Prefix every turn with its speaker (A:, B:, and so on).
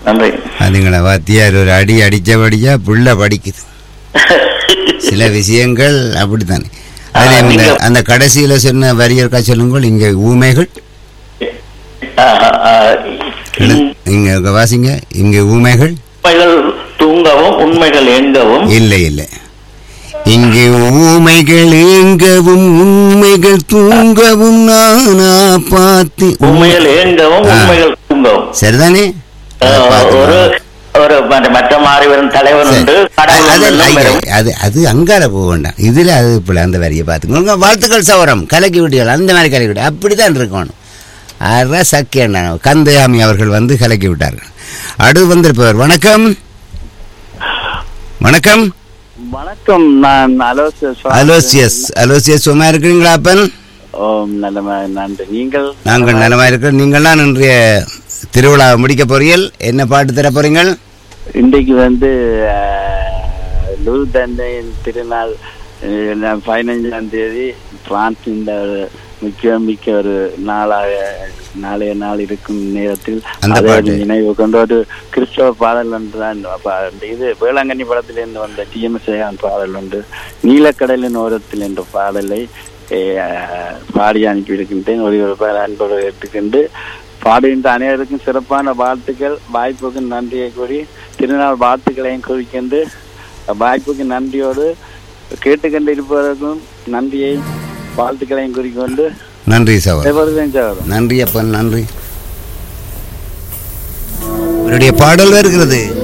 A: நன்றி
B: அதுங்கள வாத்தியார் ஒரு அடி அடிச்சபடியா புள்ள படிக்குது சில விஷயங்கள் அப்படித்தானே அதிலே
A: ஆ,
B: இந்த-
A: நீங்க-
B: அந்த கடைசியில சொன்ன வரியற்கா சொல்லுங்கள் இங்க ஊமைகள்
A: ஆ, ஆ,
B: எழு- இங்க வாசிங்க இங்க ஊமைகள்
A: உண்மைகள் தூங்கவும் உண்மைகள் எங்கவும்
B: இல்லை இல்லை இங்கே ஊமைகள் ஏங்கவும் உண்மைகள் தூங்கவும் நானா பார்த்து
A: உண்மைகள் ஏங்கவும்
B: ஆ.
A: உண்மைகள் தூங்கவும்
B: சரிதானே
A: ஆ,
B: அதை பார்த்து
A: ஒரு
B: வாங்க.
A: ஒரு மற்ற- மற்ற மாறி வரும் தலைவன்
B: சரி.
A: உண்டு கடவுள்
B: அது-
A: உண்டு,
B: அது-
A: வரும்.
B: அது அது அங்கால போக வேண்டாம் இதுல அது இப்படி அந்த வரியை பார்த்துக்கோங்க வாழ்த்துக்கள் சவரம் கலக்கி விட்டீர்கள் அந்த மாதிரி கலக்கி விட்டு அப்படித்தான் இருக்கணும் ஆறா சக்கிய கந்தையாமி அவர்கள் வந்து கலக்கி விட்டார்கள் அடுத்து வந்திருப்பவர் வணக்கம் வணக்கம்
C: வணக்கம் நான் அலோசியஸ்
B: அலோசியஸ் அலோசியஸ் சும்மா இருக்கிறீங்களா அப்பன்
C: ஓம் நல்ல நன்றி நீங்கள்
B: நாங்கள் நலமா இருக்கிறோம் நீங்கள்லாம் இன்றைய திருவிழா முடிக்க போறீர்கள் என்ன பாட்டு தர போறீங்கள்
C: இன்றைக்கு வந்து அஹ், லூர் தந்தையின் திருநாள் அஹ், நான் பதினைஞ்சாம் தேதி பிரான்சின் ஒரு முக்கியம் மிக்க ஒரு நாளாக நாளைய நாள் இருக்கும் நேரத்தில்
B: அந்த
C: அதை
B: பாட்டு.
C: நினைவு கொண்டு ஒரு கிறிஸ்தவ பாடல் ஒன்று தான் பா- இது வேளாங்கண்ணி படத்திலிருந்து வந்த டிஎம்எஸ் பாடல் ஒன்று நீலக்கடலின் ஓரத்தில் என்ற பாடலை அஹ், பாடி அனுப்பியிருக்கின்றேன் ஒரு ஒரு பேர் அன்போடு ஏற்றுக்கொண்டு பாடுகின்ற அனைவருக்கும் சிறப்பான வாழ்த்துக்கள் வாய்ப்புக்கு நன்றியை கூறி திருநாள் வாழ்த்துக்களையும் குறிக்கின்று வாய்ப்புக்கு நன்றியோடு கேட்டுக்கொண்டு இருப்பவர்களுக்கும் நன்றியை வாழ்த்துக்களையும் குறிக்கொண்டு
B: நன்றி சவர்
C: எவருதான் சார்
B: நன்றி அப்பன் நன்றி இவருடைய பாடல் வருகிறது